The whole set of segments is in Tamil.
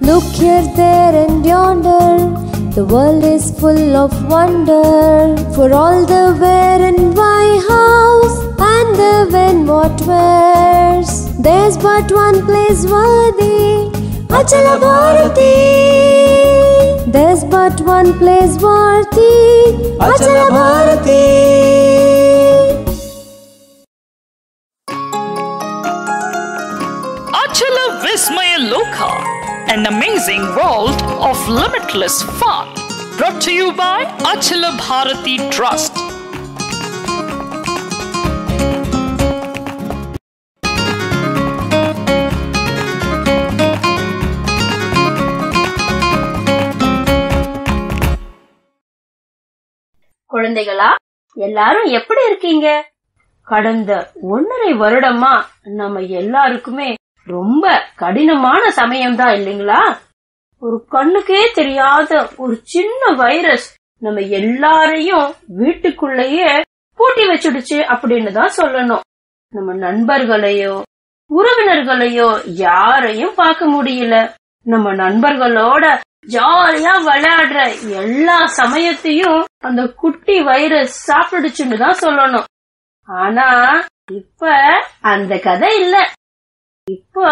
Look here, there, and yonder. The world is full of wonder. For all the where and why house and the when what where's. There's but one place worthy. Achala Bharati. There's but one place worthy. Achala Bharati. Achala Vismaya Loka, an amazing world of limitless fun. Brought to you by Achala Bharati Trust. குழந்தைகளா எல்லாரும் எப்படி இருக்கீங்க கடந்த ஒன்னரை வருடமா நம்ம எல்லாருக்குமே ரொம்ப கடினமான சமயம்தான் இல்லைங்களா ஒரு கண்ணுக்கே தெரியாத ஒரு சின்ன வைரஸ் நம்ம எல்லாரையும் வீட்டுக்குள்ளேயே பூட்டி வச்சுடுச்சு அப்படின்னு தான் சொல்லணும் நம்ம நண்பர்களையோ உறவினர்களையோ யாரையும் பார்க்க முடியல நம்ம நண்பர்களோட ஜாலியா விளையாடுற எல்லா சமயத்தையும் அந்த குட்டி வைரஸ் சாப்பிடுச்சுன்னு தான் சொல்லணும் ஆனா இப்ப அந்த கதை இல்ல இப்ப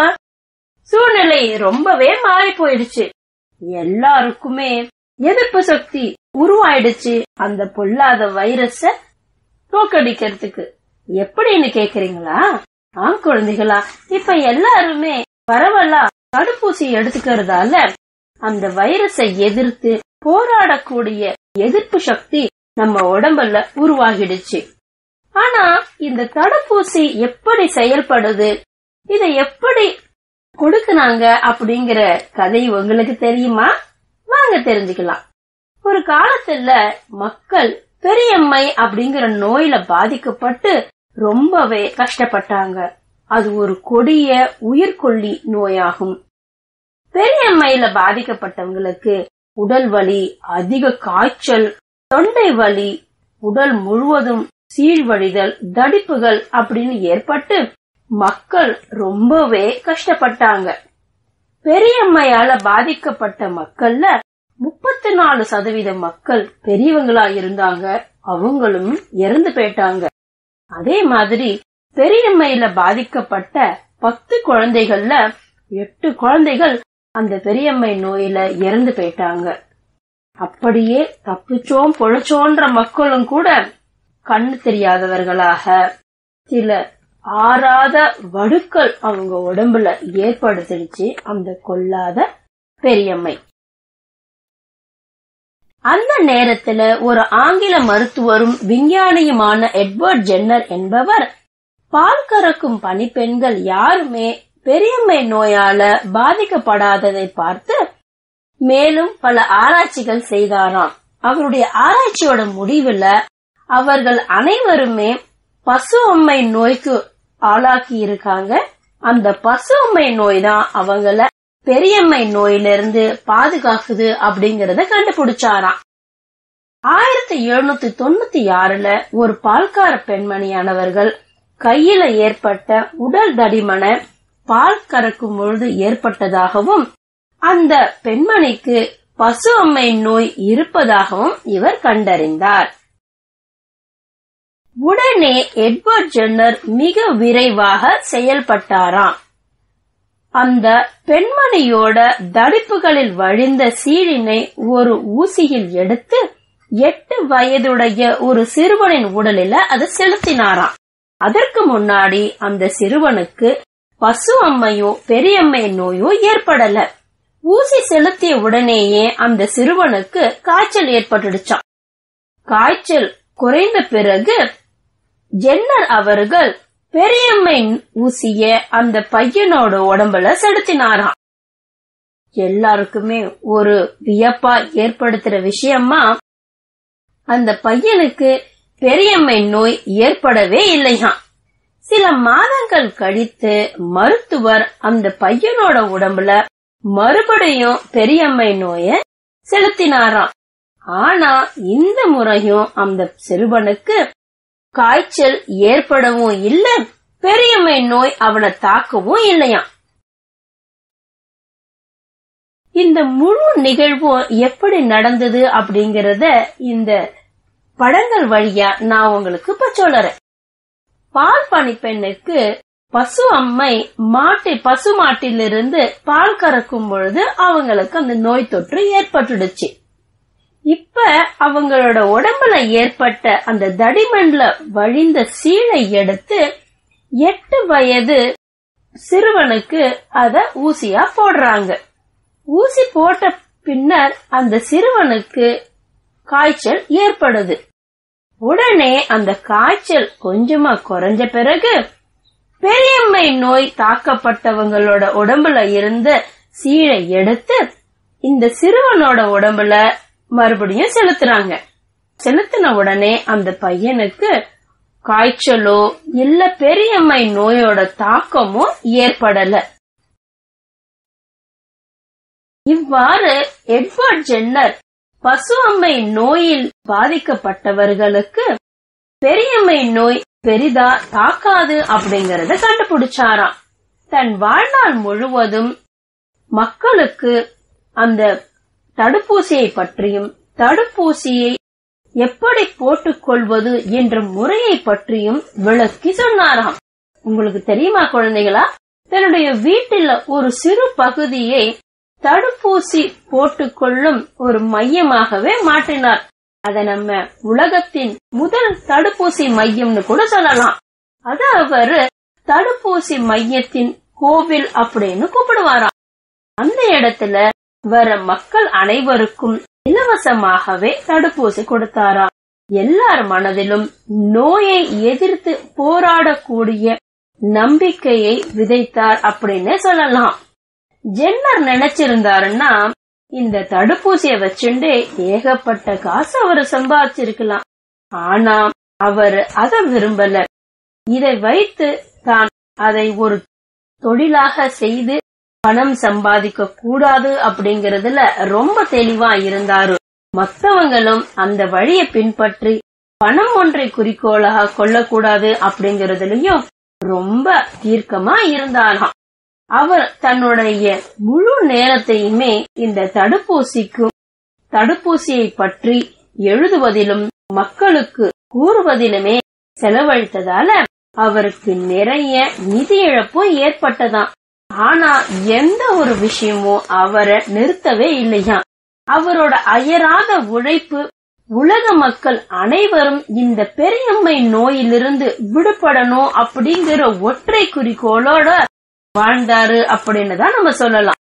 சூழ்நிலை ரொம்பவே மாறி போயிடுச்சு எல்லாருக்குமே எதிர்ப்பு சக்தி உருவாயிடுச்சு அந்த பொல்லாத வைரஸ தோக்கடிக்கிறதுக்கு எப்படின்னு கேக்குறீங்களா ஆம் குழந்தைகளா இப்ப எல்லாருமே பரவலா தடுப்பூசி எடுத்துக்கிறதால அந்த வைரஸை எதிர்த்து போராடக்கூடிய எதிர்ப்பு சக்தி நம்ம உடம்புல உருவாகிடுச்சு ஆனா இந்த தடுப்பூசி எப்படி செயல்படுது இதை எப்படி கொடுக்கனாங்க அப்படிங்கிற கதை உங்களுக்கு தெரியுமா வாங்க தெரிஞ்சுக்கலாம் ஒரு காலத்துல மக்கள் பெரியம்மை அப்படிங்கிற நோயில பாதிக்கப்பட்டு ரொம்பவே கஷ்டப்பட்டாங்க அது ஒரு கொடிய உயிர்கொல்லி நோயாகும் பெரியம்மையில பாதிக்கப்பட்டவங்களுக்கு உடல் வலி அதிக காய்ச்சல் தொண்டை வலி உடல் முழுவதும் சீழ்வழிதல் தடிப்புகள் அப்படின்னு ஏற்பட்டு மக்கள் ரொம்பவே கஷ்டப்பட்டாங்க பெரியம்மையால பாதிக்கப்பட்ட மக்கள்ல முப்பத்தி நாலு சதவீத மக்கள் பெரியவங்களா இருந்தாங்க அவங்களும் இறந்து போயிட்டாங்க அதே மாதிரி பெரியம்மையில பாதிக்கப்பட்ட பத்து குழந்தைகள்ல எட்டு குழந்தைகள் அந்த பெரியம்மை நோயில இறந்து போயிட்டாங்க அப்படியே தப்பிச்சோம் பொழைச்சோன்ற மக்களும் கூட கண்ணு தெரியாதவர்களாக சில ஆறாத வடுக்கள் அவங்க உடம்புல ஏற்படுத்திடுச்சு அந்த கொல்லாத பெரியம்மை அந்த நேரத்துல ஒரு ஆங்கில மருத்துவரும் விஞ்ஞானியுமான எட்வர்ட் ஜென்னர் என்பவர் பால் கறக்கும் பணிப்பெண்கள் யாருமே பெரியம்மை நோயால பாதிக்கப்படாததை பார்த்து மேலும் பல ஆராய்ச்சிகள் செய்தாராம் அவருடைய ஆராய்ச்சியோட முடிவுல அவர்கள் அனைவருமே பசு அம்மை நோய்க்கு ஆளாக்கி இருக்காங்க அந்த பசு அம்மை நோய் தான் அவங்கள பெரியம்மை நோயிலிருந்து பாதுகாக்குது அப்படிங்கறத கண்டுபிடிச்சாராம் ஆயிரத்தி எழுநூத்தி தொண்ணூத்தி ஆறுல ஒரு பால்கார பெண்மணியானவர்கள் கையில ஏற்பட்ட உடல் தடிமன பால் கறக்கும் பொழுது ஏற்பட்டதாகவும் அந்த பெண்மணிக்கு பசு அம்மை நோய் இருப்பதாகவும் இவர் கண்டறிந்தார் உடனே எட்வர்ட் ஜென்னர் மிக விரைவாக செயல்பட்டாராம் அந்த பெண்மணியோட தடிப்புகளில் வழிந்த சீழினை ஒரு ஊசியில் எடுத்து எட்டு வயதுடைய ஒரு சிறுவனின் உடலில அது செலுத்தினாராம் அதற்கு முன்னாடி அந்த சிறுவனுக்கு பசு அம்மையோ பெரியம்மை நோயோ ஏற்படல ஊசி செலுத்திய உடனேயே அந்த சிறுவனுக்கு காய்ச்சல் ஏற்பட்டுடுச்சாம் காய்ச்சல் குறைந்த பிறகு ஜென்னர் அவர்கள் பெரியம்மை ஊசிய அந்த பையனோட உடம்புல செலுத்தினாராம் எல்லாருக்குமே ஒரு வியப்பா ஏற்படுத்துற விஷயமா அந்த பையனுக்கு பெரியம்மை நோய் ஏற்படவே இல்லையாம் சில மாதங்கள் கழித்து மருத்துவர் அந்த பையனோட உடம்புல மறுபடியும் பெரியம்மை நோய செலுத்தினாராம் ஆனா இந்த முறையும் அந்த சிறுவனுக்கு காய்ச்சல் ஏற்படவும் இல்ல பெரியம்மை நோய் அவனை தாக்கவும் இல்லையாம் இந்த முழு நிகழ்வும் எப்படி நடந்தது அப்படிங்கறத இந்த படங்கள் வழியா நான் உங்களுக்கு இப்ப சொல்றேன் பால் பணிப்பெண்ணுக்கு பசு அம்மை மாட்டு பசு மாட்டிலிருந்து பால் கறக்கும் பொழுது அவங்களுக்கு அந்த நோய் தொற்று ஏற்பட்டுடுச்சு இப்ப அவங்களோட உடம்புல ஏற்பட்ட அந்த தடிமண்ல வழிந்த சீழை எடுத்து எட்டு வயது சிறுவனுக்கு அத ஊசியா போடுறாங்க ஊசி போட்ட பின்னர் அந்த சிறுவனுக்கு காய்ச்சல் ஏற்படுது உடனே அந்த காய்ச்சல் கொஞ்சமா குறைஞ்ச பிறகு பெரியம்மை நோய் தாக்கப்பட்டவங்களோட உடம்புல இருந்த சீழை எடுத்து இந்த சிறுவனோட உடம்புல மறுபடியும் செலுத்துறாங்க செலுத்தின உடனே அந்த பையனுக்கு காய்ச்சலோ இல்ல பெரியம்மை நோயோட தாக்கமோ ஏற்படல இவ்வாறு எட்வர்ட் ஜென்னர் பசு அம்மை நோயில் பாதிக்கப்பட்டவர்களுக்கு பெரியம்மை நோய் பெரிதா தாக்காது அப்படிங்கறத கண்டுபிடிச்சாராம் தன் வாழ்நாள் முழுவதும் மக்களுக்கு அந்த தடுப்பூசியை பற்றியும் தடுப்பூசியை எப்படி போட்டுக் கொள்வது என்ற முறையை பற்றியும் விளக்கி சொன்னாராம் உங்களுக்கு தெரியுமா குழந்தைகளா தன்னுடைய வீட்டில் ஒரு சிறு பகுதியை தடுப்பூசி போட்டுக்கொள்ளும் ஒரு மையமாகவே மாற்றினார் அத நம்ம உலகத்தின் முதல் தடுப்பூசி மையம்னு கூட சொல்லலாம் அத அவரு தடுப்பூசி மையத்தின் கோவில் அப்படின்னு கூப்பிடுவாராம் அந்த இடத்துல வர மக்கள் அனைவருக்கும் இலவசமாகவே தடுப்பூசி கொடுத்தாராம் எல்லார் மனதிலும் நோயை எதிர்த்து போராடக்கூடிய நம்பிக்கையை விதைத்தார் அப்படின்னு சொல்லலாம் ஜென்னர் நினைச்சிருந்தாருன்னா இந்த தடுப்பூசிய வச்சுண்டு ஏகப்பட்ட காசு அவர் சம்பாதிச்சிருக்கலாம் ஆனா அவர் அத விரும்பல இதை வைத்து தான் அதை ஒரு தொழிலாக செய்து பணம் சம்பாதிக்க கூடாது அப்படிங்கறதுல ரொம்ப தெளிவா இருந்தாரு மத்தவங்களும் அந்த வழியை பின்பற்றி பணம் ஒன்றை குறிக்கோளாக கொள்ளக்கூடாது அப்படிங்கறதுலயும் ரொம்ப தீர்க்கமா இருந்தாராம் அவர் தன்னுடைய முழு நேரத்தையுமே இந்த தடுப்பூசிக்கும் தடுப்பூசியை பற்றி எழுதுவதிலும் மக்களுக்கு கூறுவதிலுமே செலவழித்ததால அவருக்கு நிறைய நிதி இழப்பும் ஏற்பட்டதாம் ஆனா எந்த ஒரு விஷயமும் அவரை நிறுத்தவே இல்லையா அவரோட அயராத உழைப்பு உலக மக்கள் அனைவரும் இந்த பெரியம்மை நோயிலிருந்து விடுபடணும் அப்படிங்கிற ஒற்றை குறிக்கோளோட வாழ்ந்தாரு அப்படின்னு தான் நம்ம சொல்லலாம்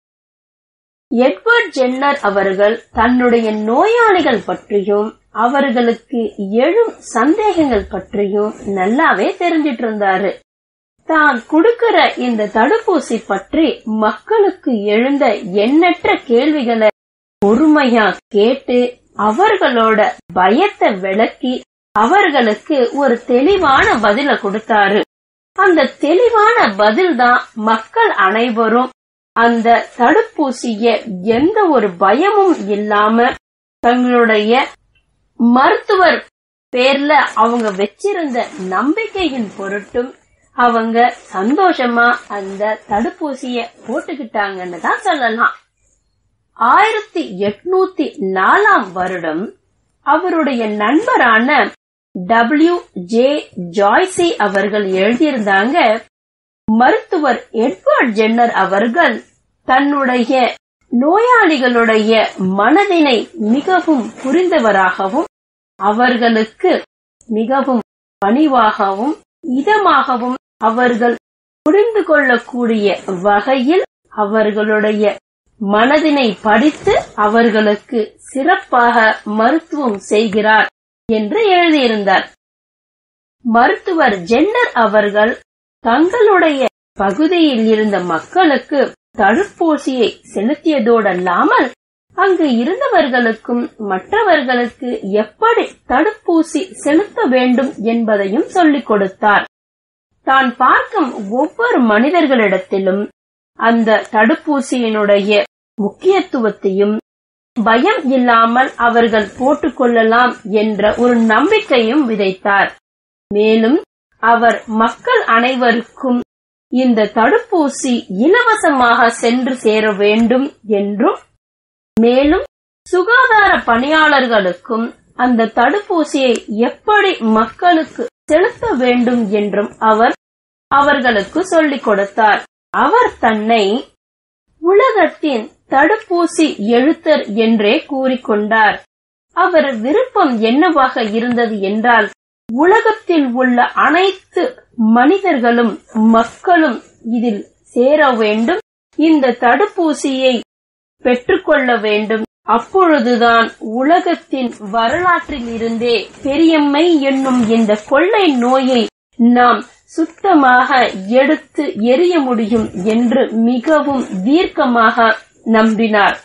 எட்வர்ட் ஜென்னர் அவர்கள் தன்னுடைய நோயாளிகள் பற்றியும் அவர்களுக்கு எழும் சந்தேகங்கள் பற்றியும் நல்லாவே தெரிஞ்சிட்டு இருந்தாரு தான் கொடுக்கிற இந்த தடுப்பூசி பற்றி மக்களுக்கு எழுந்த எண்ணற்ற கேள்விகளை பொறுமையா கேட்டு அவர்களோட பயத்தை விளக்கி அவர்களுக்கு ஒரு தெளிவான பதில கொடுத்தாரு அந்த தெளிவான பதில் தான் மக்கள் அனைவரும் அந்த தடுப்பூசிய எந்த ஒரு பயமும் இல்லாம தங்களுடைய மருத்துவர் பேர்ல அவங்க வச்சிருந்த நம்பிக்கையின் பொருட்டும் அவங்க சந்தோஷமா அந்த தடுப்பூசிய போட்டுக்கிட்டாங்கன்னு தான் சொல்லலாம் ஆயிரத்தி எட்நூத்தி நாலாம் வருடம் அவருடைய நண்பரான டபிள்யூ ஜே ஜாய்சி அவர்கள் எழுதியிருந்தாங்க மருத்துவர் எட்வர்ட் ஜென்னர் அவர்கள் தன்னுடைய நோயாளிகளுடைய மனதினை மிகவும் புரிந்தவராகவும் அவர்களுக்கு மிகவும் பணிவாகவும் இதமாகவும் அவர்கள் புரிந்து கொள்ளக்கூடிய வகையில் அவர்களுடைய மனதினை படித்து அவர்களுக்கு சிறப்பாக மருத்துவம் செய்கிறார் என்று எழுதியிருந்தார் மருத்துவர் ஜென்னர் அவர்கள் தங்களுடைய பகுதியில் இருந்த மக்களுக்கு தடுப்பூசியை செலுத்தியதோடல்லாமல் அங்கு இருந்தவர்களுக்கும் மற்றவர்களுக்கு எப்படி தடுப்பூசி செலுத்த வேண்டும் என்பதையும் சொல்லிக் கொடுத்தார் தான் பார்க்கும் ஒவ்வொரு மனிதர்களிடத்திலும் அந்த தடுப்பூசியினுடைய முக்கியத்துவத்தையும் பயம் இல்லாமல் அவர்கள் போட்டுக்கொள்ளலாம் என்ற ஒரு நம்பிக்கையும் விதைத்தார் மேலும் அவர் மக்கள் அனைவருக்கும் இந்த தடுப்பூசி இலவசமாக சென்று சேர வேண்டும் என்றும் மேலும் சுகாதார பணியாளர்களுக்கும் அந்த தடுப்பூசியை எப்படி மக்களுக்கு செலுத்த வேண்டும் என்றும் அவர் அவர்களுக்கு சொல்லிக் கொடுத்தார் அவர் தன்னை உலகத்தின் தடுப்பூசி எழுத்தர் என்றே கூறிக்கொண்டார் அவர் விருப்பம் என்னவாக இருந்தது என்றால் உலகத்தில் உள்ள அனைத்து மனிதர்களும் மக்களும் இதில் சேர வேண்டும் இந்த தடுப்பூசியை பெற்றுக்கொள்ள வேண்டும் அப்பொழுதுதான் உலகத்தின் வரலாற்றில் இருந்தே பெரியம்மை என்னும் இந்த கொள்ளை நோயை நாம் சுத்தமாக எடுத்து எரிய முடியும் என்று மிகவும் தீர்க்கமாக நம்பினார்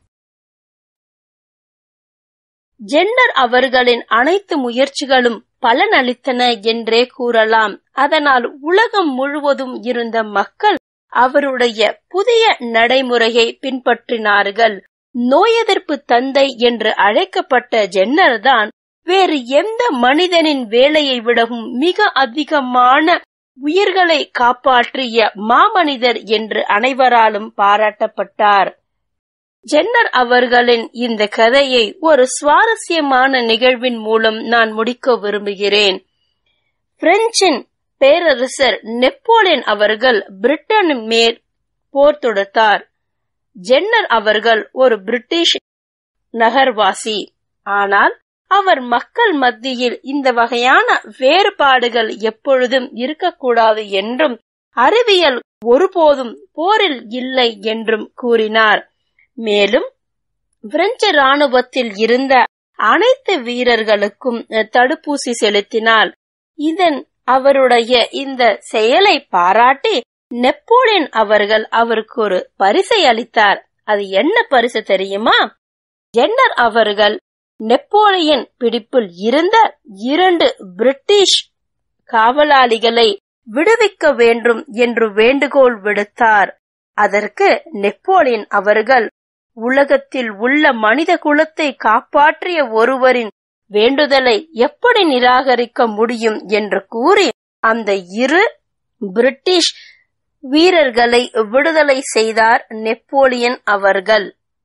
ஜென்னர் அவர்களின் அனைத்து முயற்சிகளும் பலனளித்தன என்றே கூறலாம் அதனால் உலகம் முழுவதும் இருந்த மக்கள் அவருடைய புதிய நடைமுறையை பின்பற்றினார்கள் நோய் எதிர்ப்பு தந்தை என்று அழைக்கப்பட்ட ஜென்னர் தான் வேறு எந்த மனிதனின் வேலையை விடவும் மிக அதிகமான உயிர்களை காப்பாற்றிய மாமனிதர் என்று அனைவராலும் பாராட்டப்பட்டார் ஜென்னர் அவர்களின் இந்த கதையை ஒரு சுவாரஸ்யமான நிகழ்வின் மூலம் நான் முடிக்க விரும்புகிறேன் பிரெஞ்சின் பேரரசர் நெப்போலியன் அவர்கள் பிரிட்டனின் மேல் போர் தொடுத்தார் ஜென்னர் அவர்கள் ஒரு பிரிட்டிஷ் நகர்வாசி ஆனால் அவர் மக்கள் மத்தியில் இந்த வகையான வேறுபாடுகள் எப்பொழுதும் இருக்கக்கூடாது என்றும் அறிவியல் ஒருபோதும் போரில் இல்லை என்றும் கூறினார் மேலும் பிரெஞ்சு ராணுவத்தில் இருந்த அனைத்து வீரர்களுக்கும் தடுப்பூசி செலுத்தினால் இதன் அவருடைய இந்த செயலை பாராட்டி நெப்போலியன் அவர்கள் அவருக்கு ஒரு பரிசை அளித்தார் அது என்ன பரிசு தெரியுமா ஜென்னர் அவர்கள் நெப்போலியன் பிடிப்பில் இருந்த இரண்டு பிரிட்டிஷ் காவலாளிகளை விடுவிக்க வேண்டும் என்று வேண்டுகோள் விடுத்தார் அதற்கு நெப்போலியன் அவர்கள் உலகத்தில் உள்ள மனித குலத்தை காப்பாற்றிய ஒருவரின் வேண்டுதலை எப்படி நிராகரிக்க முடியும் என்று கூறி அந்த இரு பிரிட்டிஷ் வீரர்களை விடுதலை செய்தார் நெப்போலியன் அவர்கள்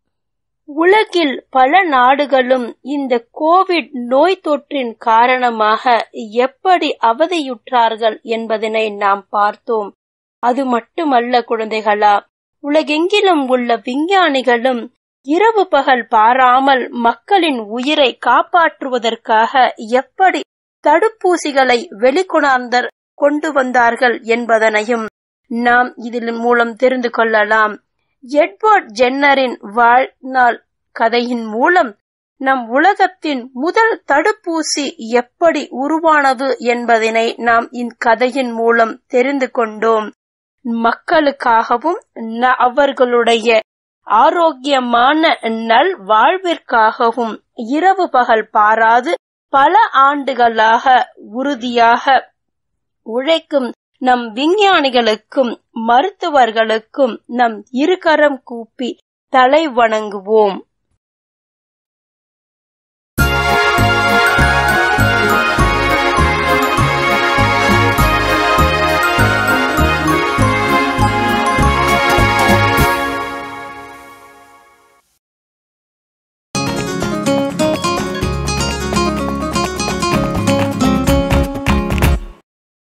உலகில் பல நாடுகளும் இந்த கோவிட் நோய் தொற்றின் காரணமாக எப்படி அவதியுற்றார்கள் என்பதனை நாம் பார்த்தோம் அது மட்டுமல்ல குழந்தைகளா உலகெங்கிலும் உள்ள விஞ்ஞானிகளும் இரவு பகல் பாராமல் மக்களின் உயிரை காப்பாற்றுவதற்காக எப்படி தடுப்பூசிகளை வெளிக்கொணர்ந்தர் கொண்டு வந்தார்கள் என்பதனையும் நாம் இதில் மூலம் தெரிந்து கொள்ளலாம் எட்வர்ட் ஜென்னரின் வாழ்நாள் கதையின் மூலம் நம் உலகத்தின் முதல் தடுப்பூசி எப்படி உருவானது என்பதனை நாம் இக்கதையின் மூலம் தெரிந்து கொண்டோம் மக்களுக்காகவும் அவர்களுடைய ஆரோக்கியமான நல் வாழ்விற்காகவும் இரவு பகல் பாராது பல ஆண்டுகளாக உறுதியாக உழைக்கும் நம் விஞ்ஞானிகளுக்கும் மருத்துவர்களுக்கும் நம் இருகரம் கூப்பி தலை வணங்குவோம்